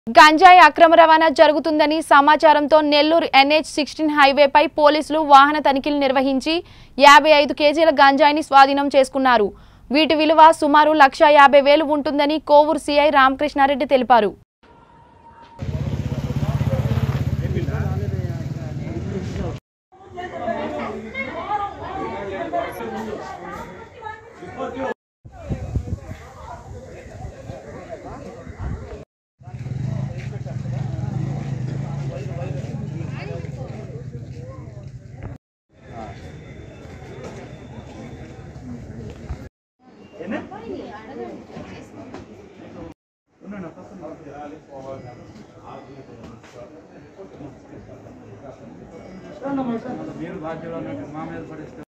గంజాయి అక్రమ రవాణా జరుగుతుందని సమాచారంతో నెల్లూరు ఎన్హెచ్ సిక్స్టీన్ హైవేపై పోలీసులు వాహన తనిఖీలు నిర్వహించి యాభై ఐదు కేజీల గంజాయిని స్వాధీనం చేసుకున్నారు వీటి విలువ సుమారు లక్ష యాభై వేలు ఉంటుందని కోవూరు సిఐ రామకృష్ణారెడ్డి తెలిపారు మీరు బాధ్యులు అన్నట్టు మా మీద పడిస్తే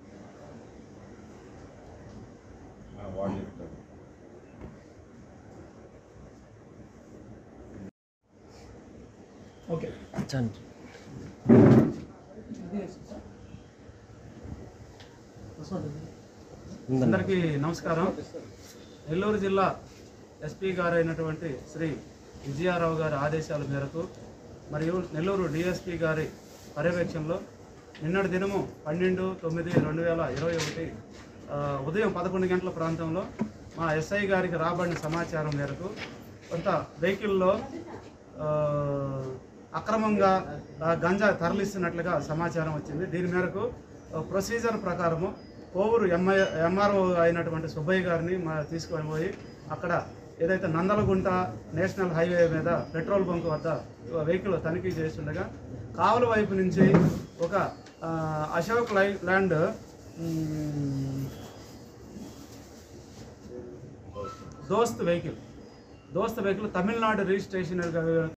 అందరికీ నమస్కారం నెల్లూరు జిల్లా ఎస్పీ గారు అయినటువంటి శ్రీ విజయారావు గారి ఆదేశాల మేరకు మరియు నెల్లూరు డిఎస్పీ గారి పర్యవేక్షణలో నిన్నటి దినము పన్నెండు తొమ్మిది రెండు వేల ఇరవై ఒకటి ఆ, ఉదయం పదకొండు గంటల ప్రాంతంలో మా ఎస్ఐ గారికి రాబడిన సమాచారం మేరకు కొంత వెహికల్లో ఆ, అక్రమంగా ఆ, గంజా తరలిస్తున్నట్లుగా సమాచారం వచ్చింది దీని మేరకు ఆ, ప్రొసీజర్ ప్రకారము కోవూరు ఎంఐ ఎంఆర్ఓ అయినటువంటి సుబ్బయ్య గారిని మా తీసుకొని పోయి అక్కడ ఏదైతే నందలగుంట నేషనల్ హైవే మీద పెట్రోల్ బంక్ వద్ద వెహికల్ తనిఖీ చేస్తుండగా కావల వైపు నుంచి ఒక ఆ, అశోక్ లై ల్యాండ్ మ్, దోస్త్ వెహికల్ దోస్త్ వెహికల్ తమిళనాడు రిజిస్ట్రేషన్